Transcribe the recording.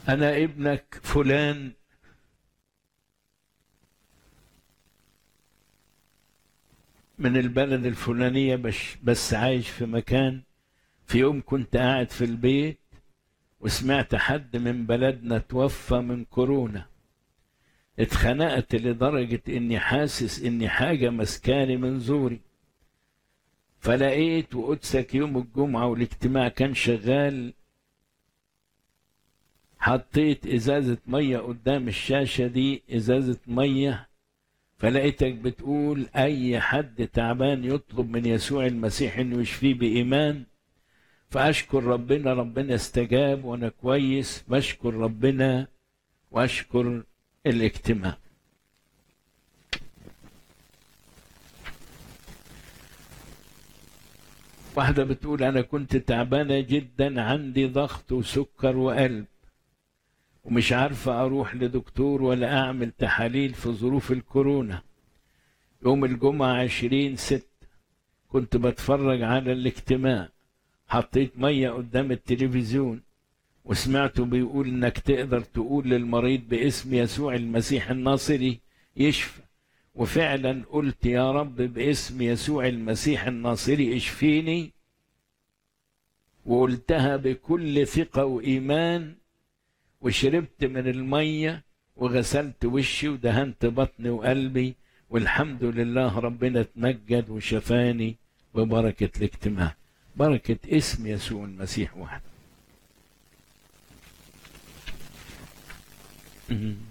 أنا ابنك فلان من البلد الفلانية بس, بس عايش في مكان في يوم كنت قاعد في البيت وسمعت حد من بلدنا توفى من كورونا اتخنقت لدرجة اني حاسس اني حاجة مسكاني من زوري فلقيت وقدسك يوم الجمعة والاجتماع كان شغال حطيت ازازة مية قدام الشاشة دي ازازة مية فلقيتك بتقول اي حد تعبان يطلب من يسوع المسيح انه يشفيه بايمان فاشكر ربنا ربنا استجاب وانا كويس بشكر ربنا واشكر الاجتماع واحدة بتقول أنا كنت تعبانة جدا عندي ضغط وسكر وقلب ومش عارفة أروح لدكتور ولا أعمل تحاليل في ظروف الكورونا يوم الجمعة عشرين ست كنت بتفرج على الاجتماع حطيت مية قدام التلفزيون وسمعته بيقول انك تقدر تقول للمريض باسم يسوع المسيح الناصري يشفى وفعلا قلت يا رب باسم يسوع المسيح الناصري اشفيني وقلتها بكل ثقة وإيمان وشربت من المية وغسلت وشي ودهنت بطني وقلبي والحمد لله ربنا تمجد وشفاني ببركة الاجتماع بركة اسم يسوع المسيح وحده